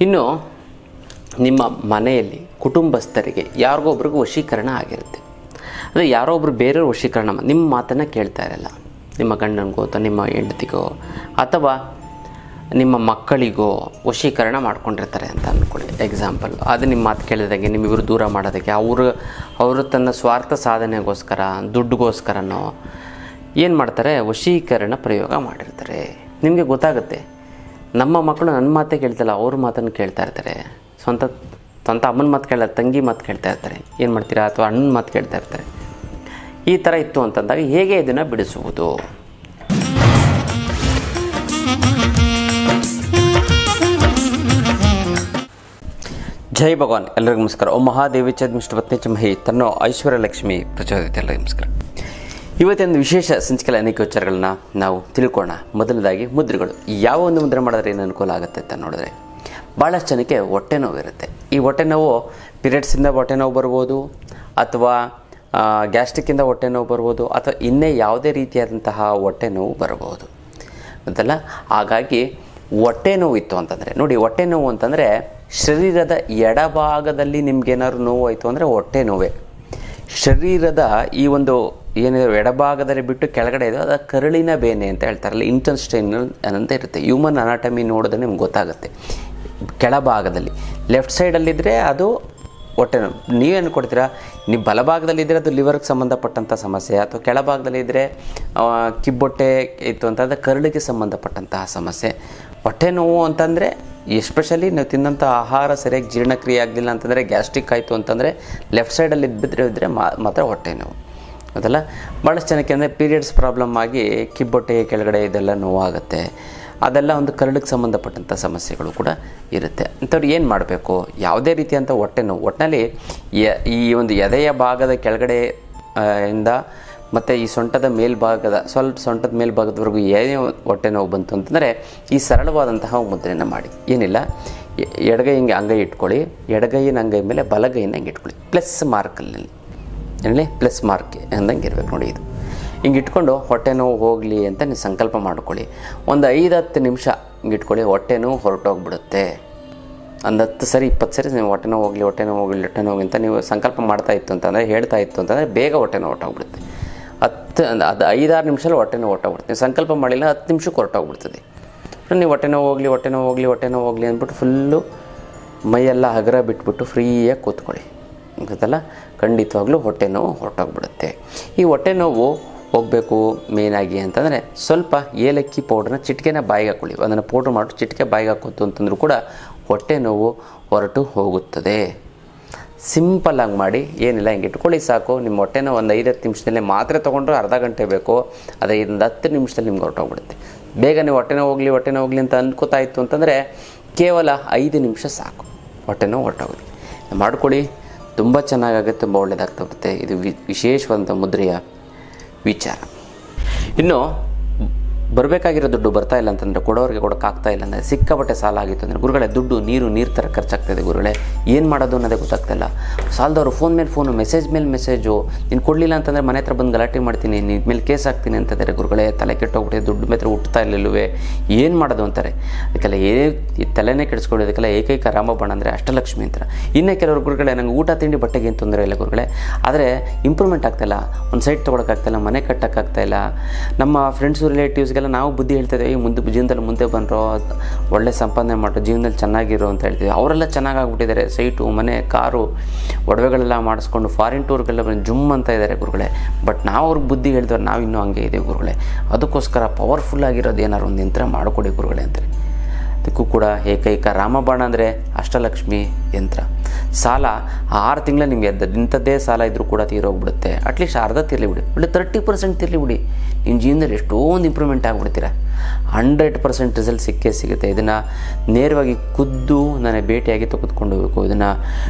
ಇನ್ನು ನಿಮ್ಮ ಮನೆಯಲ್ಲಿ ಕುಟುಂಬಸ್ಥರಿಗೆ ಯಾರಿಗೋ ಒಬ್ರಿಗೂ ವಶೀಕರಣ ಆಗಿರುತ್ತೆ ಅಂದರೆ ಯಾರೋ ಒಬ್ರು ಬೇರೆಯವ್ರ ವಶೀಕರಣ ಮಾ- ನಿಮ್ಮ ಮಾತನ್ನು ಕೇಳ್ತಾ ಇರಲ್ಲ ನಿಮ್ಮ ಗಂಡನಿಗೋ ಅಥವಾ ನಿಮ್ಮ ಹೆಂಡತಿಗೋ ಅಥವಾ ನಿಮ್ಮ ಮಕ್ಕಳಿಗೋ ವಶೀಕರಣ ಮಾಡ್ಕೊಂಡಿರ್ತಾರೆ ಅಂತ ಅಂದ್ಕೊಳ್ಳಿ ಎಕ್ಸಾಂಪಲ್ ಅದು ನಿಮ್ಮ ಮಾತು ಕೇಳಿದಾಗೆ ನಿಮ್ಮಿಬ್ಬರು ದೂರ ಮಾಡೋದಕ್ಕೆ ಅವರು ಅವರು ತನ್ನ ಸ್ವಾರ್ಥ ಸಾಧನೆಗೋಸ್ಕರ ದುಡ್ಡುಗೋಸ್ಕರನೋ ಏನು ಮಾಡ್ತಾರೆ ವಶೀಕರಣ ಪ್ರಯೋಗ ಮಾಡಿರ್ತಾರೆ ನಿಮಗೆ ಗೊತ್ತಾಗುತ್ತೆ ನಮ್ಮ ಮಕ್ಕಳು ನನ್ನ ಮಾತೇ ಕೇಳ್ತಲ್ಲ ಅವ್ರ ಮಾತನ್ನು ಕೇಳ್ತಾ ಇರ್ತಾರೆ ಸ್ವಂತ ಸ್ವಂತ ಅಮ್ಮನ ಮಾತು ಕೇಳ ತಂಗಿ ಮಾತು ಕೇಳ್ತಾ ಇರ್ತಾರೆ ಏನು ಮಾಡ್ತೀರಾ ಅಥವಾ ಅಣ್ಣನ ಮಾತು ಕೇಳ್ತಾ ಇರ್ತಾರೆ ಈ ಥರ ಇತ್ತು ಅಂತಂದಾಗ ಹೇಗೆ ಇದನ್ನು ಬಿಡಿಸುವುದು ಜೈ ಭಗವಾನ್ ಎಲ್ಲರಿಗೂ ನಮಸ್ಕಾರ ಓ ಮಹಾದೇವಿ ಚದ್ಮಿಷ್ಟ ಪತ್ನಿ ಚಮಹಿ ತನ್ನೋ ಐಶ್ವರ್ಯ ಲಕ್ಷ್ಮಿ ಪ್ರಚೋದಿತ ಎಲ್ಲರಿಗೂ ನಮಸ್ಕಾರ ಇವತ್ತೊಂದು ವಿಶೇಷ ಸಂಚಿಕೆಯ ಅನೇಕ ವಿಚಾರಗಳನ್ನ ನಾವು ತಿಳ್ಕೊಳ್ಳೋಣ ಮೊದಲದಾಗಿ ಮುದ್ರೆಗಳು ಯಾವ ಒಂದು ಮುದ್ರೆ ಮಾಡಿದ್ರೆ ಏನು ಅನುಕೂಲ ಆಗುತ್ತೆ ಅಂತ ನೋಡಿದ್ರೆ ಭಾಳಷ್ಟು ಜನಕ್ಕೆ ಹೊಟ್ಟೆ ನೋವು ಇರುತ್ತೆ ಈ ಹೊಟ್ಟೆ ನೋವು ಪೀರಿಯಡ್ಸಿಂದ ಹೊಟ್ಟೆ ನೋವು ಬರ್ಬೋದು ಅಥವಾ ಗ್ಯಾಸ್ಟ್ರಿಕ್ಕಿಂದ ಹೊಟ್ಟೆ ನೋವು ಬರ್ಬೋದು ಅಥವಾ ಇನ್ನೇ ಯಾವುದೇ ರೀತಿಯಾದಂತಹ ಹೊಟ್ಟೆ ನೋವು ಬರಬಹುದು ಅಂತಲ್ಲ ಹಾಗಾಗಿ ಹೊಟ್ಟೆ ನೋವು ಇತ್ತು ಅಂತಂದರೆ ನೋಡಿ ಹೊಟ್ಟೆ ನೋವು ಅಂತಂದರೆ ಶರೀರದ ಎಡಭಾಗದಲ್ಲಿ ನಿಮ್ಗೇನಾದ್ರು ನೋವು ಆಯಿತು ಅಂದರೆ ಹೊಟ್ಟೆ ನೋವೇ ಶರೀರದ ಈ ಒಂದು ಏನಿದೆ ಎಡಭಾಗದಲ್ಲಿ ಬಿಟ್ಟು ಕೆಳಗಡೆ ಇದೆ ಅದು ಕರುಳಿನ ಬೇನೆ ಅಂತ ಹೇಳ್ತಾರಲ್ಲ ಇಂಟೆನ್ಸ್ಟೈನ್ ಅಂತ ಇರುತ್ತೆ ಹ್ಯೂಮನ್ ಅನಾಟಮಿ ನೋಡಿದ್ರೆ ನಿಮ್ಗೆ ಗೊತ್ತಾಗುತ್ತೆ ಕೆಳಭಾಗದಲ್ಲಿ ಲೆಫ್ಟ್ ಸೈಡಲ್ಲಿದ್ದರೆ ಅದು ಹೊಟ್ಟೆ ನೋವು ನೀವೇ ಅನ್ಕೊಡ್ತೀರಾ ನೀವು ಬಲಭಾಗದಲ್ಲಿದ್ದರೆ ಅದು ಲಿವರ್ಗೆ ಸಂಬಂಧಪಟ್ಟಂಥ ಸಮಸ್ಯೆ ಅಥವಾ ಕೆಳಭಾಗದಲ್ಲಿದ್ದರೆ ಆ, ಕಿಬ್ಬೊಟ್ಟೆ ಇತ್ತು ಅಂತಂದರೆ ಕರುಳಿಗೆ ಸಂಬಂಧಪಟ್ಟಂತಹ ಸಮಸ್ಯೆ ಹೊಟ್ಟೆ ನೋವು ಅಂತಂದರೆ ಎಸ್ಪೆಷಲಿ ನೀವು ತಿನ್ನಂಥ ಆಹಾರ ಸರಿಯಾಗಿ ಜೀರ್ಣಕ್ರಿಯೆ ಆಗಲಿಲ್ಲ ಅಂತಂದರೆ ಗ್ಯಾಸ್ಟ್ರಿಕ್ ಆಯಿತು ಅಂತಂದರೆ ಲೆಫ್ಟ್ ಸೈಡಲ್ಲಿ ಬಿದ್ದರೆ ಇದ್ದರೆ ಮಾತ್ರ ಹೊಟ್ಟೆ ನೋವು ಅದಲ್ಲ ಭಾಳಷ್ಟು ಜನಕ್ಕೆ ಅಂದರೆ ಪೀರಿಯಡ್ಸ್ ಪ್ರಾಬ್ಲಮ್ ಆಗಿ ಕಿಬ್ಬೊಟ್ಟೆ ಕೆಳಗಡೆ ಇದೆಲ್ಲ ನೋವಾಗುತ್ತೆ ಅದೆಲ್ಲ ಒಂದು ಕರಡಿಗೆ ಸಂಬಂಧಪಟ್ಟಂಥ ಸಮಸ್ಯೆಗಳು ಕೂಡ ಇರುತ್ತೆ ಅಂಥವ್ರು ಏನು ಮಾಡಬೇಕು ಯಾವುದೇ ರೀತಿಯಂಥ ಹೊಟ್ಟೆ ನೋವು ಒಟ್ಟಿನಲ್ಲಿ ಯ- ಈ ಒಂದು ಎದೆಯ ಭಾಗದ ಕೆಳಗಡೆ ಆ, ಇಂದ ಮತ್ತು ಈ ಸೊಂಟದ ಮೇಲ್ಭಾಗದ ಸ್ವಲ್ಪ ಸೊಂಟದ ಮೇಲ್ಭಾಗದವರೆಗೂ ಏನೇ ಹೊಟ್ಟೆ ನೋವು ಬಂತು ಅಂತಂದರೆ ಈ ಸರಳವಾದಂತಹ ಮುದ್ರೆಯನ್ನು ಮಾಡಿ ಏನಿಲ್ಲ ಎ- ಎಡಗೈ ಹಿಂಗೆ ಅಂಗೈ ಇಟ್ಕೊಳ್ಳಿ ಎಡಗೈನ ಅಂಗೈ ಮೇಲೆ ಬಲಗೈನ ಹಿಂಗೆ ಇಟ್ಕೊಳ್ಳಿ ಪ್ಲಸ್ ಮಾರ್ಕಲ್ಲಿ ಏನೇಳಿ ಪ್ಲಸ್ ಮಾರ್ಕ್ ಅಂದಂಗೆ ಇರಬೇಕು ನೋಡಿ ಇದು ಹಿಂಗೆ ಇಟ್ಕೊಂಡು ಹೊಟ್ಟೆ ನೋವು ಹೋಗಲಿ ಅಂತ ನೀವು ಸಂಕಲ್ಪ ಮಾಡ್ಕೊಳ್ಳಿ ಒಂದು ಐದು ಹತ್ತು ನಿಮಿಷ ಹಿಂಗೆ ಇಟ್ಕೊಳ್ಳಿ ಹೊಟ್ಟೆ ನೋವು ಹೊರಟೋಗ್ಬಿಡುತ್ತೆ ಒಂದು ಹತ್ತು ಸರಿ ಇಪ್ಪತ್ತು ಸರಿ ನೀವು ಹೊಟ್ಟೆ ನೋವು ಹೋಗಲಿ ಹೊಟ್ಟೆ ನೋವು ಹೋಗಲಿ ಹೊಟ್ಟೆ ನೋವು ಅಂತ ನೀವು ಸಂಕಲ್ಪ ಮಾಡ್ತಾ ಇತ್ತು ಅಂತಂದರೆ ಹೇಳ್ತಾ ಇತ್ತು ಅಂತಂದರೆ ಬೇಗ ಹೊಟ್ಟೆ ನೋವು ಹೊರಟೋಗ್ಬಿಡುತ್ತೆ ಹತ್ತು ಅದು ಐದಾರು ನಿಮಿಷದಲ್ಲಿ ಹೊಟ್ಟೆ ನೋವು ಹೊರಟೋಗ್ಬಿಡುತ್ತೆ ನೀವು ಸಂಕಲ್ಪ ಮಾಡಿಲ್ಲ ಹತ್ತು ನಿಮಿಷಕ್ಕೆ ಹೊರಟೋಗ್ಬಿಡ್ತದೆ ನೀವು ಹೊಟ್ಟೆ ನೋವು ಹೋಗಲಿ ಹೊಟ್ಟೆ ನೋವು ಹೋಗಲಿ ಹೊಟ್ಟೆ ನೋವು ಹೋಗಲಿ ಅಂದ್ಬಿಟ್ಟು ಫುಲ್ಲು ಮೈಯೆಲ್ಲ ಹಗರ ಬಿಟ್ಬಿಟ್ಟು ಫ್ರೀಯಾಗಿ ಕೂತ್ಕೊಳ್ಳಿ ಗೊತ್ತಲ್ಲ ಖಂಡಿತವಾಗ್ಲೂ ಹೊಟ್ಟೆ ನೋವು ಹೊರಟೋಗ್ಬಿಡುತ್ತೆ ಈ ಹೊಟ್ಟೆ ನೋವು ಹೋಗಬೇಕು ಮೇನಾಗಿ ಅಂತಂದರೆ ಸ್ವಲ್ಪ ಏಲಕ್ಕಿ ಪೌಡ್ರನ್ನ ಚಿಟಿಕೆನ ಬಾಯಿಗೆ ಹಾಕೊಳ್ಳಿ ಅದನ್ನು ಪೌಡ್ರ್ ಮಾಡಿ ಚಿಟಿಕೆ ಬಾಯಿಗೆ ಹಾಕೋತು ಅಂತಂದ್ರೂ ಕೂಡ ಹೊಟ್ಟೆ ನೋವು ಹೊರಟು ಹೋಗುತ್ತದೆ ಸಿಂಪಲ್ಲಾಗಿ ಮಾಡಿ ಏನಿಲ್ಲ ಹಿಂಗೆ ಇಟ್ಕೊಳ್ಳಿ ಸಾಕು ನಿಮ್ಮ ಹೊಟ್ಟೆನ ಒಂದು ಐದು ಹತ್ತು ನಿಮಿಷದಲ್ಲೇ ಮಾತ್ರೆ ತೊಗೊಂಡ್ರೆ ಅರ್ಧ ಗಂಟೆ ಬೇಕು ಅದೇ ಒಂದು ಹತ್ತು ನಿಮಿಷದಲ್ಲಿ ನಿಮ್ಗೆ ಹೊರಟೋಗ್ಬಿಡುತ್ತೆ ಬೇಗ ನೀವು ಹೊಟ್ಟೆನ ಹೋಗಲಿ ಹೊಟ್ಟೆನ ಹೋಗಲಿ ಅಂತ ಅನ್ಕೋತಾ ಇತ್ತು ಅಂತಂದರೆ ಕೇವಲ ಐದು ನಿಮಿಷ ಸಾಕು ಹೊಟ್ಟೆನೋ ಹೊರಟೋಗಲಿ ಮಾಡ್ಕೊಳ್ಳಿ ತುಂಬ ಚೆನ್ನಾಗಾಗುತ್ತೆ ತುಂಬ ಒಳ್ಳೆಯದಾಗ್ತಾ ಬರುತ್ತೆ ಇದು ವಿ ವಿಶೇಷವಾದಂಥ ಮುದ್ರೆಯ ವಿಚಾರ ಇನ್ನು ಬರಬೇಕಾಗಿರೋ ದುಡ್ಡು ಬರ್ತಾ ಇಲ್ಲ ಅಂತಂದರೆ ಕೊಡೋರಿಗೆ ಕೊಡೋಕ್ಕಾಗ್ತಾ ಇಲ್ಲ ಅಂದರೆ ಸಿಕ್ಕಾಪಟ್ಟೆ ಸಾಲ ಆಗಿತ್ತು ಅಂದರೆ ಗುರುಗಳೇ ದುಡ್ಡು ನೀರು ನೀರು ಥರ ಖರ್ಚಾಗ್ತಾಯಿದೆ ಗುರುಗಳೇ ಏನು ಮಾಡೋದು ಅನ್ನೋದೇ ಗೊತ್ತಾಗ್ತಾ ಇಲ್ಲ ಸಾಲದವರು ಫೋನ್ ಮೇಲೆ ಫೋನು ಮೆಸೇಜ್ ಮೇಲೆ ಮೆಸೇಜು ನೀನು ಕೊಡಲಿಲ್ಲ ಅಂತಂದರೆ ಮನೆ ಹತ್ರ ಬಂದು ಗಲಾಟೆ ಮಾಡ್ತೀನಿ ನಿನ್ನ ಮೇಲೆ ಕೇಸ್ ಹಾಕ್ತೀನಿ ಅಂತಂದರೆ ಗುರುಗಳೇ ತಲೆ ಕೆಟ್ಟೋಗ್ಬಿಟ್ಟಿದೆ ದುಡ್ಡು ಮಾತ್ರ ಹುಟ್ಟುತ್ತಾ ಇಲ್ಲವೇ ಏನು ಮಾಡೋದು ಅಂತಾರೆ ಅದಕ್ಕೆಲ್ಲ ಏ ಈ ತಲೆನೇ ಕೆಡಿಸ್ಕೊಳ್ಳೋದಕ್ಕೆಲ್ಲ ಏಕೈಕ ರಾಮಬಾಣ ಅಂದರೆ ಅಷ್ಟಲಕ್ಷ್ಮಿ ಅಂತ ಇನ್ನೇ ಕೆಲವರು ಗುರುಗಳೇ ನಂಗೆ ಊಟ ತಿಂಡಿ ಬಟ್ಟೆಗೆ ಏನು ತೊಂದರೆ ಇಲ್ಲ ಗುರುಗಳೇ ಆದರೆ ಇಂಪ್ರೂವ್ಮೆಂಟ್ ಆಗ್ತಾಯಿಲ್ಲ ಒಂದು ಸೈಟ್ ತೊಗೊಳಕ್ಕಾಗ್ತಾಯಿಲ್ಲ ಮನೆ ಕಟ್ಟೋಕ್ಕಾಗ್ತಾಯಿಲ್ಲ ನಮ್ಮ ಫ್ರೆಂಡ್ಸು ರಿಲೇಟಿವ್ಸ್ಗೆಲ್ಲ ನಾವು ಬುದ್ಧಿ ಹೇಳ್ತಿದ್ದೆ ಈ ಮುಂದೆ ಜೀವನದಲ್ಲಿ ಮುಂದೆ ಬಂದರೋ ಒಳ್ಳೆ ಸಂಪಾದನೆ ಮಾಡೋ ಜೀವನದಲ್ಲಿ ಚೆನ್ನಾಗಿರೋ ಅಂತ ಹೇಳ್ತೀವಿ ಅವರೆಲ್ಲ ಚೆನ್ನಾಗಾಗ್ಬಿಟ್ಟಿದ್ದಾರೆ ಸೈಟು ಮನೆ ಕಾರು ಒಡವೆಗಳೆಲ್ಲ ಮಾಡಿಸ್ಕೊಂಡು ಫಾರಿನ್ ಟೂರ್ಗೆಲ್ಲ ಬಂದು ಜುಮ್ ಅಂತ ಇದ್ದಾರೆ ಗುರುಗಳೇ ಬಟ್ ನಾವು ಅವ್ರಿಗೆ ಬುದ್ಧಿ ಹೇಳಿದವ್ರು ನಾವು ಇನ್ನೂ ಹಂಗೆ ಇದ್ದೀವಿ ಗುರುಗಳೇ ಅದಕ್ಕೋಸ್ಕರ ಪವರ್ಫುಲ್ ಆಗಿರೋದು ಏನಾರು ಒಂದು ಯಂತ್ರ ಮಾಡಿಕೊಡಿ ಗುರುಗಳೇ ಅಂತಾರೆ ಅದಕ್ಕೂ ಕೂಡ ಏಕೈಕ ರಾಮಬಾಣ ಅಂದರೆ ಅಷ್ಟಲಕ್ಷ್ಮಿ ಯಂತ್ರ ಸಾಲ ಆರು ತಿಂಗಳ ನಿಮಗೆ ಎದ್ದ ಇಂಥದ್ದೇ ಸಾಲ ಇದ್ದರೂ ಕೂಡ ತೀರೋಗ್ಬಿಡುತ್ತೆ ಅಟ್ಲೀಸ್ಟ್ ಅರ್ಧ ತಿರ್ಲಿ ಬಿಡಿ ಒಳ್ಳೆ ತರ್ಟಿ ಪರ್ಸೆಂಟ್ ತಿರ್ಲಿ ಬಿಡಿ ನಿಮ್ಮ ಜೀವನದಲ್ಲಿ ಎಷ್ಟೊಂದು ಇಂಪ್ರೂವ್ಮೆಂಟ್ ಆಗಿಬಿಡ್ತೀರ ಹಂಡ್ರೆಡ್ ಪರ್ಸೆಂಟ್ ರಿಸಲ್ಟ್ ಸಿಕ್ಕೇ ಸಿಗುತ್ತೆ ಇದನ್ನು ನೇರವಾಗಿ ಖುದ್ದು ನನಗೆ ಭೇಟಿಯಾಗಿ ತೆಗೆದುಕೊಂಡು ಹೋಗಬೇಕು ಇದನ್ನು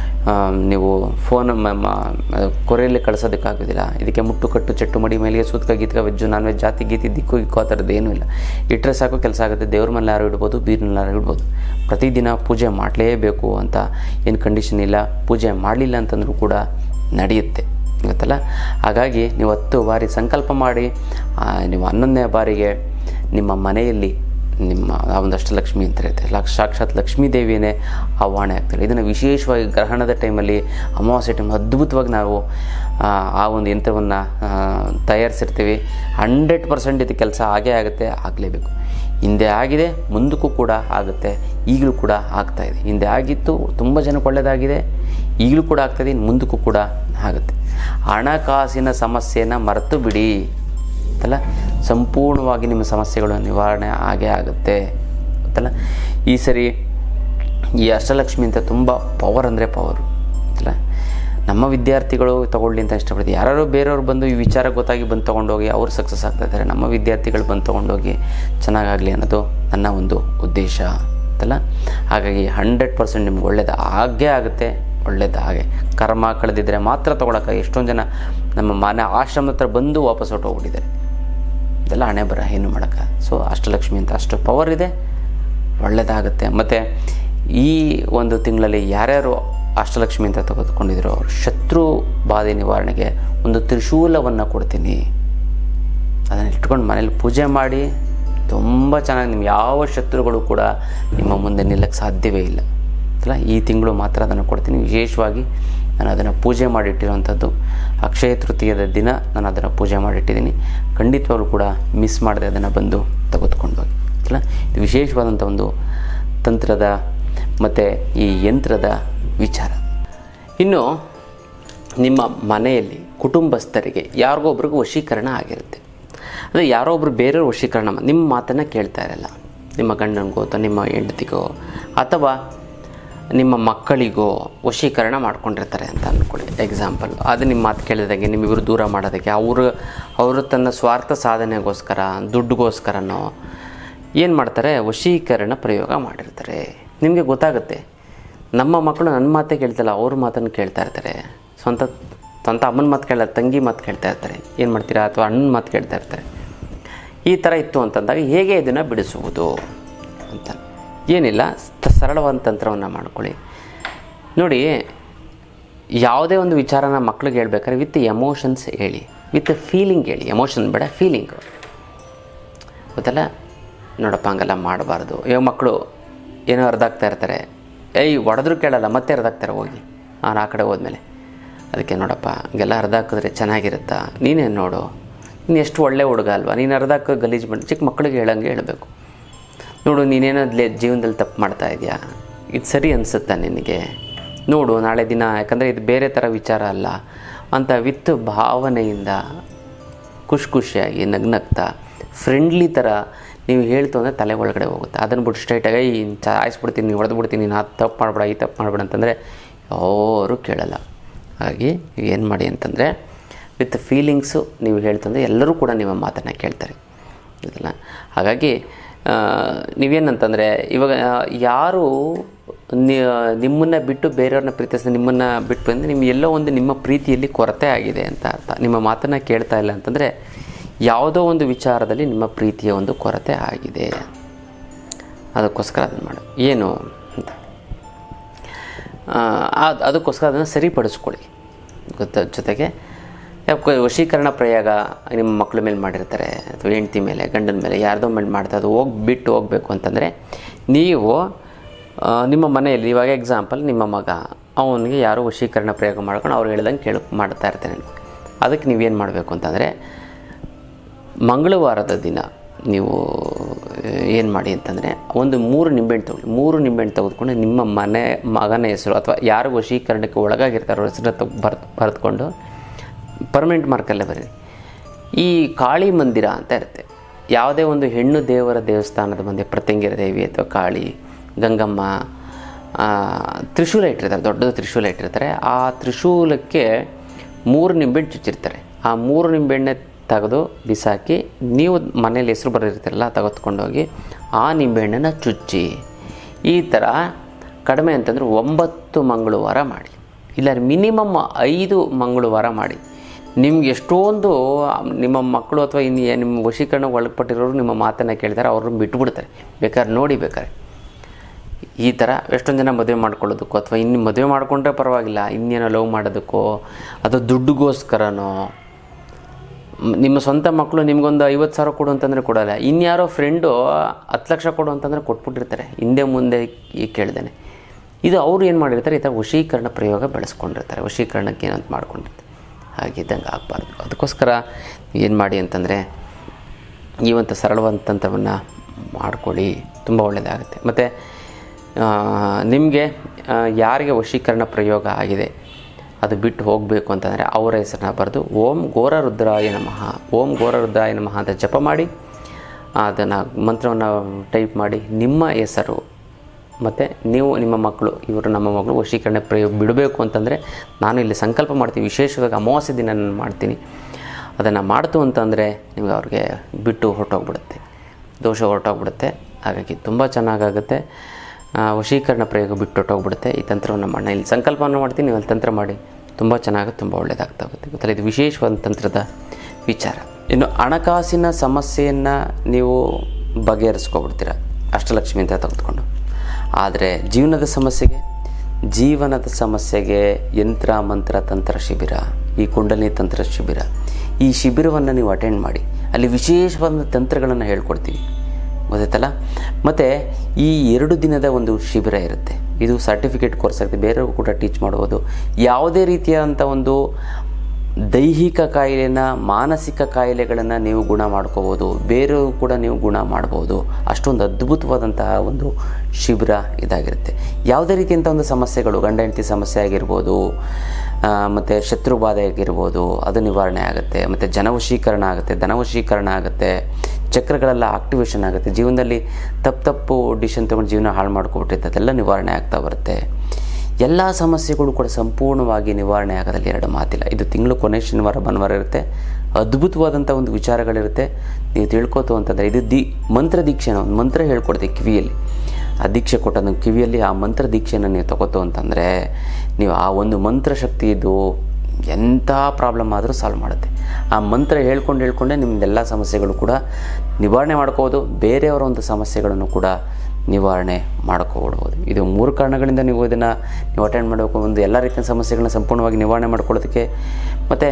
ನೀವು ಫೋನ್ ಕೊರೆಯಲ್ಲಿ ಕಳಿಸೋದಕ್ಕಾಗೋದಿಲ್ಲ ಇದಕ್ಕೆ ಮುಟ್ಟು ಕಟ್ಟು ಚೆಟ್ಟು ಮಡಿ ಮೇಲಿಗೆ ಸೂತ್ಕ ಗೀತ್ಕ ವೆಜ್ಜು ನಾನ್ ವೆಜ್ ಜಾತಿ ಗೀತಿ ದಿಕ್ಕು ಗಿಕ್ಕು ಆ ಥರದ್ದು ಏನೂ ಇಲ್ಲ ಇಟ್ಟರೆ ಸಾಕು ಕೆಲಸ ಆಗುತ್ತೆ ದೇವ್ರ ಮೇಲೆ ಯಾರು ಇಡ್ಬೋದು ಬೀರ್ನಲ್ಲಿ ಯಾರು ಇಡ್ಬೋದು ಪ್ರತಿದಿನ ಪೂಜೆ ಮಾಡಲೇಬೇಕು ಅಂತ ಏನು ಕಂಡೀಷನ್ ಇಲ್ಲ ಪೂಜೆ ಮಾಡಲಿಲ್ಲ ಅಂತಂದ್ರೂ ಕೂಡ ನಡೆಯುತ್ತೆ ಗೊತ್ತಲ್ಲ ಹಾಗಾಗಿ ನೀವು ಹತ್ತು ಬಾರಿ ಸಂಕಲ್ಪ ಮಾಡಿ ಆ, ನೀವು ಹನ್ನೊಂದನೇ ಬಾರಿಗೆ ನಿಮ್ಮ ಮನೆಯಲ್ಲಿ ನಿಮ್ಮ ಆ ಒಂದು ಅಷ್ಟಲಕ್ಷ್ಮಿ ಅಂತ ಇರುತ್ತೆ ಲಕ್ಷ ಸಾಕ್ಷಾತ್ ಲಕ್ಷ್ಮೀ ದೇವಿಯೇ ಆಹ್ವಾನ ಆಗ್ತಾಳೆ ಇದನ್ನು ವಿಶೇಷವಾಗಿ ಗ್ರಹಣದ ಟೈಮಲ್ಲಿ ಅಮಾವಾಸ್ಯೆ ಟೈಮ್ ಅದ್ಭುತವಾಗಿ ನಾವು ಆ, ಆ ಒಂದು ಯಂತ್ರವನ್ನು ತಯಾರಿಸಿರ್ತೀವಿ ಹಂಡ್ರೆಡ್ ಪರ್ಸೆಂಟ್ ಇದು ಕೆಲಸ ಆಗೇ ಆಗುತ್ತೆ ಆಗಲೇಬೇಕು ಹಿಂದೆ ಆಗಿದೆ ಮುಂದಕ್ಕೂ ಕೂಡ ಆಗುತ್ತೆ ಈಗಲೂ ಕೂಡ ಆಗ್ತಾ ಇದೆ ಹಿಂದೆ ಆಗಿತ್ತು ತುಂಬ ಜನಕ್ಕೆ ಒಳ್ಳೆಯದಾಗಿದೆ ಈಗಲೂ ಕೂಡ ಆಗ್ತಾಯಿದೆ ಇನ್ನು ಮುಂದಕ್ಕೂ ಕೂಡ ಆಗುತ್ತೆ ಹಣಕಾಸಿನ ಸಮಸ್ಯೆನ ಮರೆತು ಬಿಡಿ ಗೊತ್ತಲ್ಲ ಸಂಪೂರ್ಣವಾಗಿ ನಿಮ್ಮ ಸಮಸ್ಯೆಗಳು ನಿವಾರಣೆ ಆಗೇ ಆಗುತ್ತೆ ಗೊತ್ತಲ್ಲ ಈ ಸರಿ ಈ ಅಷ್ಟಲಕ್ಷ್ಮಿ ಅಂತ ತುಂಬ ಪವರ್ ಅಂದರೆ ಪವರು ಗೊತ್ತಲ್ಲ ನಮ್ಮ ವಿದ್ಯಾರ್ಥಿಗಳು ತಗೊಳ್ಳಿ ಅಂತ ಇಷ್ಟಪಡ್ತೀವಿ ಯಾರು ಬೇರೆಯವ್ರು ಬಂದು ಈ ವಿಚಾರ ಗೊತ್ತಾಗಿ ಬಂದು ತೊಗೊಂಡೋಗಿ ಅವ್ರು ಸಕ್ಸಸ್ ಆಗ್ತಾ ಇದ್ದಾರೆ ನಮ್ಮ ವಿದ್ಯಾರ್ಥಿಗಳು ಬಂದು ತೊಗೊಂಡೋಗಿ ಚೆನ್ನಾಗಾಗಲಿ ಅನ್ನೋದು ನನ್ನ ಒಂದು ಉದ್ದೇಶ ಅಂತಲ್ಲ ಹಾಗಾಗಿ ಹಂಡ್ರೆಡ್ ಪರ್ಸೆಂಟ್ ನಿಮ್ಗೆ ಒಳ್ಳೇದು ಆಗೇ ಆಗುತ್ತೆ ಒಳ್ಳೇದು ಹಾಗೆ ಕರ್ಮ ಕಳೆದಿದ್ದರೆ ಮಾತ್ರ ತೊಗೊಳಕ್ಕೆ ಎಷ್ಟೊಂದು ಜನ ನಮ್ಮ ಮನೆ ಆಶ್ರಮದ ಹತ್ರ ಬಂದು ವಾಪಸ್ ಹೊರಟೋಗ್ಬಿಟ್ಟಿದ್ದಾರೆ ಇದೆಲ್ಲ ಹಣೆ ಬರ ಏನು ಮಾಡೋಕ್ಕೆ ಸೊ ಅಷ್ಟಲಕ್ಷ್ಮಿ ಅಂತ ಅಷ್ಟು ಪವರ್ ಇದೆ ಒಳ್ಳೆಯದಾಗುತ್ತೆ ಮತ್ತು ಈ ಒಂದು ತಿಂಗಳಲ್ಲಿ ಯಾರ್ಯಾರು ಅಷ್ಟಲಕ್ಷ್ಮಿ ಅಂತ ತೆಗೆದುಕೊಂಡಿದ್ರು ಅವ್ರ ಶತ್ರು ಬಾಧೆ ನಿವಾರಣೆಗೆ ಒಂದು ತ್ರಿಶೂಲವನ್ನು ಕೊಡ್ತೀನಿ ಅದನ್ನು ಇಟ್ಕೊಂಡು ಮನೇಲಿ ಪೂಜೆ ಮಾಡಿ ತುಂಬ ಚೆನ್ನಾಗಿ ನಿಮ್ಮ ಯಾವ ಶತ್ರುಗಳು ಕೂಡ ನಿಮ್ಮ ಮುಂದೆ ನಿಲ್ಲಕ್ಕೆ ಸಾಧ್ಯವೇ ಇಲ್ಲ ಅಲ್ಲ ಈ ತಿಂಗಳು ಮಾತ್ರ ಅದನ್ನು ಕೊಡ್ತೀನಿ ವಿಶೇಷವಾಗಿ ನಾನು ಅದನ್ನು ಪೂಜೆ ಮಾಡಿಟ್ಟಿರುವಂಥದ್ದು ಅಕ್ಷಯ ತೃತೀಯದ ದಿನ ನಾನು ಅದನ್ನು ಪೂಜೆ ಮಾಡಿಟ್ಟಿದ್ದೀನಿ ಖಂಡಿತವಾಗ್ಲೂ ಕೂಡ ಮಿಸ್ ಮಾಡದೆ ಅದನ್ನು ಬಂದು ತೆಗೆದುಕೊಂಡು ಹೋಗಿ ಅಲ್ಲ ಇದು ವಿಶೇಷವಾದಂಥ ಒಂದು ತಂತ್ರದ ಮತ್ತು ಈ ಯಂತ್ರದ ವಿಚಾರ ಇನ್ನು ನಿಮ್ಮ ಮನೆಯಲ್ಲಿ ಕುಟುಂಬಸ್ಥರಿಗೆ ಯಾರಿಗೋ ಒಬ್ರಿಗೂ ವಶೀಕರಣ ಆಗಿರುತ್ತೆ ಅಂದರೆ ಯಾರೋ ಒಬ್ರು ಬೇರೆಯವ್ರ ವಶೀಕರಣ ಮಾ- ನಿಮ್ಮ ಮಾತನ್ನು ಕೇಳ್ತಾ ಇರಲ್ಲ ನಿಮ್ಮ ಗಂಡನಿಗೋ ಅಥವಾ ನಿಮ್ಮ ಹೆಂಡತಿಗೋ ಅಥವಾ ನಿಮ್ಮ ಮಕ್ಕಳಿಗೋ ವಶೀಕರಣ ಮಾಡ್ಕೊಂಡಿರ್ತಾರೆ ಅಂತ ಅಂದ್ಕೊಳ್ಳಿ ಎಕ್ಸಾಂಪಲ್ ಅದು ನಿಮ್ಮ ಮಾತು ಕೇಳಿದಾಗೆ ನಿಮ್ಮಿಬ್ಬರು ದೂರ ಮಾಡೋದಕ್ಕೆ ಅವರು ಅವರು ತನ್ನ ಸ್ವಾರ್ಥ ಸಾಧನೆಗೋಸ್ಕರ ದುಡ್ಡುಗೋಸ್ಕರನೋ ಏನು ಮಾಡ್ತಾರೆ ವಶೀಕರಣ ಪ್ರಯೋಗ ಮಾಡಿರ್ತಾರೆ ನಿಮಗೆ ಗೊತ್ತಾಗುತ್ತೆ ನಮ್ಮ ಮಕ್ಕಳು ನನ್ನ ಮಾತೇ ಕೇಳ್ತಲ್ಲ ಅವ್ರ ಮಾತನ್ನು ಕೇಳ್ತಾ ಇರ್ತಾರೆ ಸ್ವಂತ ಸ್ವಂತ ಅಮ್ಮನ ಮಾತು ಕೇಳಲ್ಲ ತಂಗಿ ಮಾತು ಕೇಳ್ತಾ ಇರ್ತಾರೆ ಏನು ಮಾಡ್ತೀರಾ ಅಥವಾ ಅಣ್ಣನ ಮಾತು ಕೇಳ್ತಾ ಇರ್ತಾರೆ ಈ ಥರ ಇತ್ತು ಅಂತಂದಾಗ ಹೇಗೆ ಇದನ್ನು ಬಿಡಿಸುವುದು ಅಂತ ಏನಿಲ್ಲ ಸ- ಸರಳವಾದ ತಂತ್ರವನ್ನು ಮಾಡ್ಕೊಳ್ಳಿ ನೋಡಿ ಯಾವುದೇ ಒಂದು ವಿಚಾರನ ಮಕ್ಳಿಗೆ ಹೇಳ್ಬೇಕಾದ್ರೆ ವಿತ್ ಎಮೋಷನ್ಸ್ ಹೇಳಿ ವಿತ್ ಫೀಲಿಂಗ್ ಹೇಳಿ ಎಮೋಷನ್ ಬೇಡ ಫೀಲಿಂಗು ಗೊತ್ತಲ್ಲ ನೋಡಪ್ಪ ಹಂಗೆಲ್ಲ ಮಾಡಬಾರ್ದು ಇವಾಗ ಮಕ್ಕಳು ಏನೋ ಅರ್ಧಾಗ್ತಾ ಇರ್ತಾರೆ ಏಯ್ ಹೊಡೆದ್ರು ಕೇಳಲ್ಲ ಮತ್ತೆ ಅರ್ಧಾಗ್ತಾರೆ ಹೋಗಿ ನಾನು ಆ ಕಡೆ ಹೋದ್ಮೇಲೆ ಅದಕ್ಕೆ ನೋಡಪ್ಪ ಹಂಗೆಲ್ಲ ಅರ್ಧಾಕಿದ್ರೆ ಚೆನ್ನಾಗಿರುತ್ತಾ ನೀನೇ ನೋಡು ನೀನು ಎಷ್ಟು ಒಳ್ಳೆ ಹುಡುಗ ಅಲ್ವಾ ನೀನು ಅರ್ಧಾಕ ಗಲೀಜು ಮಾಡಿ ಚಿಕ್ಕ ಮಕ್ಕಳಿಗೆ ಹೇಳಂಗೆ ಹೇಳಬೇಕು ನೋಡು ನೀನೇನಾದ್ಲೇ ಜೀವನದಲ್ಲಿ ತಪ್ಪು ಮಾಡ್ತಾ ಇದೆಯಾ ಇದು ಸರಿ ಅನಿಸುತ್ತಾ ನಿನಗೆ ನೋಡು ನಾಳೆ ದಿನ ಯಾಕಂದರೆ ಇದು ಬೇರೆ ಥರ ವಿಚಾರ ಅಲ್ಲ ಅಂತ ವಿತ್ ಭಾವನೆಯಿಂದ ಖುಷಿ ಖುಷಿಯಾಗಿ ನಗ್ನಗ್ತಾ ಫ್ರೆಂಡ್ಲಿ ಥರ ನೀವು ಹೇಳ್ತು ಅಂದರೆ ತಲೆ ಒಳಗಡೆ ಹೋಗುತ್ತೆ ಅದನ್ನು ಬಿಟ್ಟು ಸ್ಟ್ರೈಟಾಗಿ ಈ ಚಾಯಿಸ್ಬಿಡ್ತೀನಿ ಹೊಡೆದು ಬಿಡ್ತೀನಿ ನೀನು ಅದು ತಪ್ಪು ಮಾಡಬೇಡ ಈ ತಪ್ಪು ಮಾಡಬೇಡ ಅಂತಂದರೆ ಯಾರೂ ಕೇಳಲ್ಲ ಹಾಗಾಗಿ ಏನು ಮಾಡಿ ಅಂತಂದರೆ ವಿತ್ ಫೀಲಿಂಗ್ಸು ನೀವು ಹೇಳ್ತಂದರೆ ಎಲ್ಲರೂ ಕೂಡ ನಿಮ್ಮ ಮಾತನ್ನು ಕೇಳ್ತಾರೆ ಇದಲ್ಲ ಹಾಗಾಗಿ ಆ, ನೀವೇನಂತಂದರೆ ಇವಾಗ ಯಾರು ನಿಮ್ಮನ್ನು ಬಿಟ್ಟು ಬೇರೆಯವ್ರನ್ನ ಪ್ರೀತಿಸಿದ ನಿಮ್ಮನ್ನು ಬಿಟ್ಟು ಬಂದರೆ ನಿಮ್ಗೆ ಎಲ್ಲೋ ಒಂದು ನಿಮ್ಮ ಪ್ರೀತಿಯಲ್ಲಿ ಕೊರತೆ ಆಗಿದೆ ಅಂತ ಅರ್ಥ ನಿಮ್ಮ ಮಾತನ್ನು ಕೇಳ್ತಾ ಇಲ್ಲ ಅಂತಂದರೆ ಯಾವುದೋ ಒಂದು ವಿಚಾರದಲ್ಲಿ ನಿಮ್ಮ ಪ್ರೀತಿಯ ಒಂದು ಕೊರತೆ ಆಗಿದೆ ಅದಕ್ಕೋಸ್ಕರ ಅದನ್ನು ಮಾಡು ಏನು ಅಂತ ಅದು ಅದಕ್ಕೋಸ್ಕರ ಅದನ್ನು ಸರಿಪಡಿಸ್ಕೊಳ್ಳಿ ಗೊತ್ತ ಜೊತೆಗೆ ಯಾಕೆ ವಶೀಕರಣ ಪ್ರಯೋಗ ನಿಮ್ಮ ಮಕ್ಕಳ ಮೇಲೆ ಮಾಡಿರ್ತಾರೆ ಅಥವಾ ಹೆಂಡ್ತಿ ಮೇಲೆ ಗಂಡನ ಮೇಲೆ ಯಾರ್ದೋ ಮೇಲೆ ಮಾಡ್ತಾ ಅದು ಹೋಗಿ ಬಿಟ್ಟು ಹೋಗಬೇಕು ಅಂತಂದರೆ ನೀವು ಆ, ನಿಮ್ಮ ಮನೆಯಲ್ಲಿ ಇವಾಗ ಎಕ್ಸಾಂಪಲ್ ನಿಮ್ಮ ಮಗ ಅವನಿಗೆ ಯಾರೋ ವಶೀಕರಣ ಪ್ರಯೋಗ ಮಾಡ್ಕೊಂಡು ಅವ್ರು ಹೇಳ್ದಂಗೆ ಕೇಳ ಮಾಡ್ತಾ ಇರ್ತಾನೆ ಅದಕ್ಕೆ ನೀವೇನು ಮಾಡಬೇಕು ಅಂತಂದರೆ ಮಂಗಳವಾರದ ದಿನ ನೀವು ಏನು ಮಾಡಿ ಅಂತಂದರೆ ಒಂದು ಮೂರು ನಿಂಬೆಹಣ್ಣು ತಗೊಳ್ಳಿ ಮೂರು ನಿಂಬೆಹಣ್ಣು ತೆಗೆದುಕೊಂಡು ನಿಮ್ಮ ಮನೆ ಮಗನ ಹೆಸರು ಅಥವಾ ಯಾರು ವಶೀಕರಣಕ್ಕೆ ಒಳಗಾಗಿರ್ತಾರೋ ಹೆಸರು ತೆಗ್ ಬರ್ದು ಬರೆದುಕೊಂಡು ಪರ್ಮನೆಂಟ್ ಮಾರ್ಕಲ್ಲೇ ಬರೀರಿ ಈ ಕಾಳಿ ಮಂದಿರ ಅಂತ ಇರುತ್ತೆ ಯಾವುದೇ ಒಂದು ಹೆಣ್ಣು ದೇವರ ದೇವಸ್ಥಾನದ ಮುಂದೆ ಪ್ರತ್ಯಂಗಿರ ದೇವಿ ಅಥವಾ ಕಾಳಿ ಗಂಗಮ್ಮ ಆ, ತ್ರಿಶೂಲ ಇಟ್ಟಿರ್ತಾರೆ ದೊಡ್ಡದು ತ್ರಿಶೂಲ ಇಟ್ಟಿರ್ತಾರೆ ಆ ತ್ರಿಶೂಲಕ್ಕೆ ಮೂರು ನಿಂಬೆಹಣ್ಣು ಚುಚ್ಚಿರ್ತಾರೆ ಆ ಮೂರು ನಿಂಬೆಹಣ್ಣೆ ತೆಗೆದು ಬಿಸಾಕಿ ನೀವು ಮನೇಲಿ ಹೆಸರು ಬರೆದಿರ್ತೀರಲ್ಲ ತೆಗೆದುಕೊಂಡೋಗಿ ಆ ನಿಂಬೆಹಣ್ಣನ್ನು ಚುಚ್ಚಿ ಈ ಥರ ಕಡಿಮೆ ಅಂತಂದರೆ ಒಂಬತ್ತು ಮಂಗಳವಾರ ಮಾಡಿ ಇಲ್ಲ ಮಿನಿಮಮ್ ಐದು ಮಂಗಳವಾರ ಮಾಡಿ ನಿಮ್ಗೆ ಎಷ್ಟೊಂದು ನಿಮ್ಮ ಮಕ್ಕಳು ಅಥವಾ ಇನ್ನು ಏನ್ ನಿಮ್ಮ ವಶೀಕರಣ ಒಳಪಟ್ಟಿರೋರು ನಿಮ್ಮ ಮಾತನ್ನು ಕೇಳ್ತಾರೆ ಅವ್ರನ್ನ ಬಿಟ್ಬಿಡ್ತಾರೆ ಬೇಕಾದ್ರೆ ನೋಡಿ ಬೇಕಾದ್ರೆ ಈ ಥರ ಎಷ್ಟೊಂದು ಜನ ಮದುವೆ ಮಾಡ್ಕೊಳ್ಳೋದಕ್ಕೋ ಅಥವಾ ಇನ್ನು ಮದುವೆ ಮಾಡ್ಕೊಂಡ್ರೆ ಪರವಾಗಿಲ್ಲ ಇನ್ನೇನೋ ಲವ್ ಮಾಡೋದಕ್ಕೋ ಅಥವಾ ದುಡ್ಡುಗೋಸ್ಕರನೋ ಮ್- ನಿಮ್ಮ ಸ್ವಂತ ಮಕ್ಕಳು ನಿಮ್ಗೊಂದು ಐವತ್ತು ಸಾವಿರ ಕೊಡು ಅಂತಂದರೆ ಕೊಡಲ್ಲ ಇನ್ಯಾರೋ ಫ್ರೆಂಡು ಹತ್ತು ಲಕ್ಷ ಕೊಡು ಅಂತಂದರೆ ಕೊಟ್ಬಿಟ್ಟಿರ್ತಾರೆ ಹಿಂದೆ ಮುಂದೆ ಈ ಕೇಳ್ದೇನೆ ಇದು ಅವರು ಏನು ಮಾಡಿರ್ತಾರೆ ಈ ಥರ ವಶೀಕರಣ ಪ್ರಯೋಗ ಬೆಳೆಸ್ಕೊಂಡಿರ್ತಾರೆ ವಶೀಕರಣಕ್ಕೆ ಏನಂತ ಮಾಡ್ಕೊಂಡಿರ್ತಾರೆ ಹಾಗಿದ್ದಂಗೆ ಆಗಬಾರ್ದು ಅದಕ್ಕೋಸ್ಕರ ಏನು ಮಾಡಿ ಅಂತಂದರೆ ಈ ಒಂದು ಸರಳವಾದ ತಂತ್ರವನ್ನು ಮಾಡಿಕೊಡಿ ತುಂಬ ಒಳ್ಳೆಯದಾಗುತ್ತೆ ಮತ್ತು ನಿಮಗೆ ಯಾರಿಗೆ ವಶೀಕರಣ ಪ್ರಯೋಗ ಆಗಿದೆ ಅದು ಬಿಟ್ಟು ಹೋಗಬೇಕು ಅಂತಂದರೆ ಅವರ ಹೆಸರನ್ನ ಬರೆದು ಓಂ ಘೋರ ರುದ್ರಾಯ ನಮಃ ಓಂ ಘೋರ ರುದ್ರಾಯ ನಮಃ ಅಂತ ಜಪ ಮಾಡಿ ಅದನ್ನು ಮಂತ್ರವನ್ನು ಟೈಪ್ ಮಾಡಿ ನಿಮ್ಮ ಹೆಸರು ಮತ್ತು ನೀವು ನಿಮ್ಮ ಮಕ್ಕಳು ಇವರು ನಮ್ಮ ಮಕ್ಕಳು ವಶೀಕರಣ ಪ್ರಯೋಗ ಬಿಡಬೇಕು ಅಂತಂದರೆ ನಾನು ಇಲ್ಲಿ ಸಂಕಲ್ಪ ಮಾಡ್ತೀನಿ ವಿಶೇಷವಾಗಿ ಅಮಾವಾಸ್ಯೆ ದಿನ ನಾನು ಮಾಡ್ತೀನಿ ಅದನ್ನು ಮಾಡ್ತು ಅಂತಂದರೆ ನಿಮಗೆ ಅವ್ರಿಗೆ ಬಿಟ್ಟು ಹೊರಟೋಗ್ಬಿಡುತ್ತೆ ದೋಷ ಹೊರಟೋಗ್ಬಿಡುತ್ತೆ ಹಾಗಾಗಿ ತುಂಬ ಚೆನ್ನಾಗಾಗುತ್ತೆ ಆ, ವಶೀಕರಣ ಪ್ರಯೋಗ ಬಿಟ್ಟು ಹೊರಟೋಗ್ಬಿಡುತ್ತೆ ಈ ತಂತ್ರವನ್ನು ಮಾಡೋಣ ಇಲ್ಲಿ ಸಂಕಲ್ಪವನ್ನು ಮಾಡ್ತೀನಿ ನೀವು ಅಲ್ಲಿ ತಂತ್ರ ಮಾಡಿ ತುಂಬ ಚೆನ್ನಾಗಿ ತುಂಬ ಒಳ್ಳೆಯದಾಗ್ತಾ ಹೋಗುತ್ತೆ ಗೊತ್ತಲ್ಲ ಇದು ವಿಶೇಷವಾದ ತಂತ್ರದ ವಿಚಾರ ಇನ್ನು ಹಣಕಾಸಿನ ಸಮಸ್ಯೆಯನ್ನು ನೀವು ಬಗೆಹರಿಸ್ಕೊಬಿಡ್ತೀರ ಅಷ್ಟಲಕ್ಷ್ಮಿ ಅಂತ ತೆಗೆದುಕೊಂಡು ಆದರೆ ಜೀವನದ ಸಮಸ್ಯೆಗೆ ಜೀವನದ ಸಮಸ್ಯೆಗೆ ಯಂತ್ರ ಮಂತ್ರ ತಂತ್ರ ಶಿಬಿರ ಈ ಕುಂಡಲಿ ತಂತ್ರ ಶಿಬಿರ ಈ ಶಿಬಿರವನ್ನು ನೀವು ಅಟೆಂಡ್ ಮಾಡಿ ಅಲ್ಲಿ ವಿಶೇಷವಾದ ತಂತ್ರಗಳನ್ನು ಹೇಳ್ಕೊಡ್ತೀವಿ ಗೊತ್ತಾಯ್ತಲ್ಲ ಮತ್ತು ಈ ಎರಡು ದಿನದ ಒಂದು ಶಿಬಿರ ಇರುತ್ತೆ ಇದು ಸರ್ಟಿಫಿಕೇಟ್ ಕೋರ್ಸ್ ಆಗುತ್ತೆ ಬೇರೆಯವ್ರಿಗೂ ಕೂಡ ಟೀಚ್ ಮಾಡ್ಬೋದು ಯಾವುದೇ ರೀತಿಯಾದಂಥ ಒಂದು ದೈಹಿಕ ಕಾಯಿಲೆನ ಮಾನಸಿಕ ಕಾಯಿಲೆಗಳನ್ನು ನೀವು ಗುಣ ಮಾಡ್ಕೋಬೋದು ಬೇರೆಯವರು ಕೂಡ ನೀವು ಗುಣ ಮಾಡ್ಬೋದು ಅಷ್ಟೊಂದು ಅದ್ಭುತವಾದಂತಹ ಒಂದು ಶಿಬಿರ ಇದಾಗಿರುತ್ತೆ ಯಾವುದೇ ರೀತಿಯಂಥ ಒಂದು ಸಮಸ್ಯೆಗಳು ಗಂಡ ಹೆಂಡತಿ ಸಮಸ್ಯೆ ಆಗಿರ್ಬೋದು ಮತ್ತು ಶತ್ರು ಬಾಧೆ ಆಗಿರ್ಬೋದು ಅದು ನಿವಾರಣೆ ಆಗುತ್ತೆ ಮತ್ತು ಜನವಶೀಕರಣ ಆಗುತ್ತೆ ಧನವಶೀಕರಣ ಆಗುತ್ತೆ ಚಕ್ರಗಳೆಲ್ಲ ಆಕ್ಟಿವೇಶನ್ ಆಗುತ್ತೆ ಜೀವನದಲ್ಲಿ ತಪ್ಪು ತಪ್ಪು ಡಿಸಿಷನ್ ತೊಗೊಂಡು ಜೀವನ ಹಾಳು ಮಾಡ್ಕೊಬಿಟ್ಟಿರುತ್ತೆ ಅದೆಲ್ಲ ನಿವಾರಣೆ ಆಗ್ತಾ ಬರುತ್ತೆ ಎಲ್ಲ ಸಮಸ್ಯೆಗಳು ಕೂಡ ಸಂಪೂರ್ಣವಾಗಿ ನಿವಾರಣೆ ಆಗೋದಲ್ಲಿ ಎರಡು ಮಾತಿಲ್ಲ ಇದು ತಿಂಗಳು ಕೊನೆ ಶನಿವಾರ ಭಾನುವಾರ ಇರುತ್ತೆ ಅದ್ಭುತವಾದಂಥ ಒಂದು ವಿಚಾರಗಳಿರುತ್ತೆ ನೀವು ತಿಳ್ಕೊತು ಅಂತಂದರೆ ಇದು ದಿ ಮಂತ್ರ ದೀಕ್ಷೆನ ಒಂದು ಮಂತ್ರ ಹೇಳ್ಕೊಡ್ತೀವಿ ಕಿವಿಯಲ್ಲಿ ಆ ದೀಕ್ಷೆ ಕೊಟ್ಟದ್ದು ಕಿವಿಯಲ್ಲಿ ಆ ಮಂತ್ರ ದೀಕ್ಷೆನ ನೀವು ತಗೋತು ಅಂತಂದರೆ ನೀವು ಆ ಒಂದು ಮಂತ್ರ ಶಕ್ತಿ ಇದು ಎಂಥ ಪ್ರಾಬ್ಲಮ್ ಆದರೂ ಸಾಲ್ವ್ ಮಾಡುತ್ತೆ ಆ ಮಂತ್ರ ಹೇಳ್ಕೊಂಡು ಹೇಳ್ಕೊಂಡೆ ನಿಮ್ಮದೆಲ್ಲ ಸಮಸ್ಯೆಗಳು ಕೂಡ ನಿವಾರಣೆ ಮಾಡ್ಕೋಬೋದು ಬೇರೆಯವರ ಒಂದು ಸಮಸ್ಯೆಗಳನ್ನು ಕೂಡ ನಿವಾರಣೆ ಮಾಡ್ಕೊಬಿಡ್ಬೋದು ಇದು ಮೂರು ಕಾರಣಗಳಿಂದ ನೀವು ಇದನ್ನು ನೀವು ಅಟೆಂಡ್ ಮಾಡಬೇಕು ಒಂದು ಎಲ್ಲ ರೀತಿಯ ಸಮಸ್ಯೆಗಳನ್ನ ಸಂಪೂರ್ಣವಾಗಿ ನಿವಾರಣೆ ಮಾಡ್ಕೊಳ್ಳೋದಕ್ಕೆ ಮತ್ತು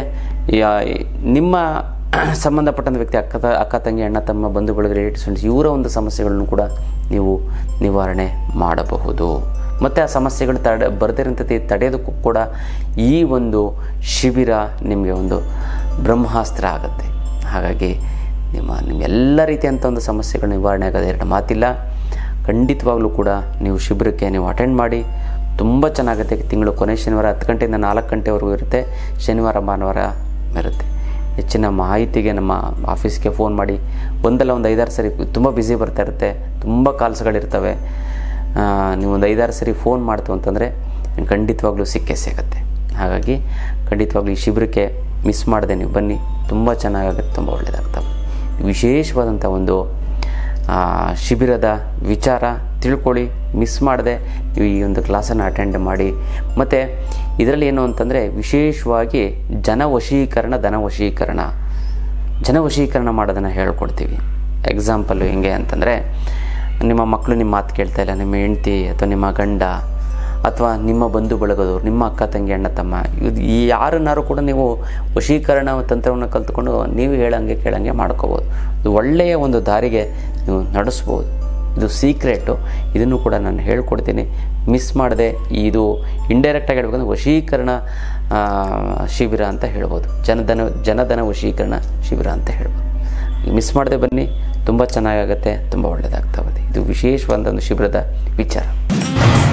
ನಿಮ್ಮ ಸಂಬಂಧಪಟ್ಟಂಥ ವ್ಯಕ್ತಿ ಅಕ್ಕ ತ- ಅಕ್ಕ ತಂಗಿ ಅಣ್ಣ ತಮ್ಮ ಬಂಧು ಬಳಗ ರಿಲೇಟಿವ್ಸ್ ಫ್ರೆಂಡ್ಸ್ ಇವರ ಒಂದು ಸಮಸ್ಯೆಗಳನ್ನು ಕೂಡ ನೀವು ನಿವಾರಣೆ ಮಾಡಬಹುದು ಮತ್ತು ಆ ಸಮಸ್ಯೆಗಳು ತಡೆ ಬರ್ದಿರೋಂಥದ್ದು ತಡೆಯೋದಕ್ಕೂ ಕೂಡ ಈ ಒಂದು ಶಿಬಿರ ನಿಮಗೆ ಒಂದು ಬ್ರಹ್ಮಾಸ್ತ್ರ ಆಗುತ್ತೆ ಹಾಗಾಗಿ ನಿಮ್ಮ ನಿಮ್ಮ ಎಲ್ಲ ರೀತಿಯಂಥ ಒಂದು ಸಮಸ್ಯೆಗಳು ನಿವಾರಣೆ ಆಗೋದು ಎರಡು ಮಾತಿಲ್ಲ ಖಂಡಿತವಾಗ್ಲೂ ಕೂಡ ನೀವು ಶಿಬಿರಕ್ಕೆ ನೀವು ಅಟೆಂಡ್ ಮಾಡಿ ತುಂಬ ಚೆನ್ನಾಗುತ್ತೆ ತಿಂಗಳು ಕೊನೆ ಶನಿವಾರ ಹತ್ತು ಗಂಟೆಯಿಂದ ನಾಲ್ಕು ಗಂಟೆವರೆಗೂ ಇರುತ್ತೆ ಶನಿವಾರ ಭಾನುವಾರ ಇರುತ್ತೆ ಹೆಚ್ಚಿನ ಮಾಹಿತಿಗೆ ನಮ್ಮ ಆಫೀಸ್ಗೆ ಫೋನ್ ಮಾಡಿ ಒಂದಲ್ಲ ಒಂದು ಐದಾರು ಸರಿ ತುಂಬ ಬ್ಯುಸಿ ಬರ್ತಾ ಇರುತ್ತೆ ತುಂಬ ಕಾಲ್ಸ್ಗಳಿರ್ತವೆ ಆ, ನೀವು ಒಂದು ಐದಾರು ಸರಿ ಫೋನ್ ಮಾಡ್ತು ಅಂತಂದರೆ ಖಂಡಿತವಾಗ್ಲೂ ಸಿಕ್ಕೇ ಸಿಗುತ್ತೆ ಹಾಗಾಗಿ ಖಂಡಿತವಾಗ್ಲೂ ಈ ಶಿಬಿರಕ್ಕೆ ಮಿಸ್ ಮಾಡದೆ ನೀವು ಬನ್ನಿ ತುಂಬ ಚೆನ್ನಾಗಾಗುತ್ತೆ ತುಂಬ ಒಳ್ಳೆಯದಾಗ್ತವೆ ವಿಶೇಷವಾದಂಥ ಒಂದು ಆ, ಶಿಬಿರದ ವಿಚಾರ ತಿಳ್ಕೊಳ್ಳಿ ಮಿಸ್ ಮಾಡದೆ ನೀವು ಈ ಒಂದು ಕ್ಲಾಸನ್ನು ಅಟೆಂಡ್ ಮಾಡಿ ಮತ್ತು ಇದರಲ್ಲಿ ಏನು ಅಂತಂದರೆ ವಿಶೇಷವಾಗಿ ಜನವಶೀಕರಣ ಧನವಶೀಕರಣ ಜನವಶೀಕರಣ ಮಾಡೋದನ್ನು ಹೇಳ್ಕೊಡ್ತೀವಿ ಎಕ್ಸಾಂಪಲ್ಲು ಹೆಂಗೆ ಅಂತಂದರೆ ನಿಮ್ಮ ಮಕ್ಕಳು ನಿಮ್ಮ ಮಾತು ಕೇಳ್ತಾ ಇಲ್ಲ ನಿಮ್ಮ ಹೆಂಡ್ತಿ ಅಥವಾ ನಿಮ್ಮ ಗಂಡ ಅಥವಾ ನಿಮ್ಮ ಬಂಧು ಬಳಗದವ್ರು ನಿಮ್ಮ ಅಕ್ಕ ತಂಗಿ ಅಣ್ಣ ತಮ್ಮ ಇದು ಈ ಯಾರನ್ನಾರು ಕೂಡ ನೀವು ವಶೀಕರಣ ತಂತ್ರವನ್ನು ಕಲ್ತ್ಕೊಂಡು ನೀವು ಹೇಳಂಗೆ ಕೇಳಂಗೆ ಮಾಡ್ಕೋಬೋದು ಇದು ಒಳ್ಳೆಯ ಒಂದು ದಾರಿಗೆ ನೀವು ನಡೆಸ್ಬೋದು ಇದು ಸೀಕ್ರೆಟು ಇದನ್ನು ಕೂಡ ನಾನು ಹೇಳ್ಕೊಡ್ತೀನಿ ಮಿಸ್ ಮಾಡದೆ ಇದು ಇಂಡೈರೆಕ್ಟಾಗಿ ಹೇಳ್ಬೇಕಂದ್ರೆ ವಶೀಕರಣ ಆ, ಶಿಬಿರ ಅಂತ ಹೇಳ್ಬೋದು ಜನಧನ ಜನಧನ ವಶೀಕರಣ ಶಿಬಿರ ಅಂತ ಹೇಳ್ಬೋದು ಮಿಸ್ ಮಾಡದೆ ಬನ್ನಿ ತುಂಬ ಚೆನ್ನಾಗಾಗತ್ತೆ ತುಂಬ ಒಳ್ಳೆಯದಾಗ್ತಾ ಇದೆ ಇದು ವಿಶೇಷವಾದ ಒಂದು ಶಿಬಿರದ ವಿಚಾರ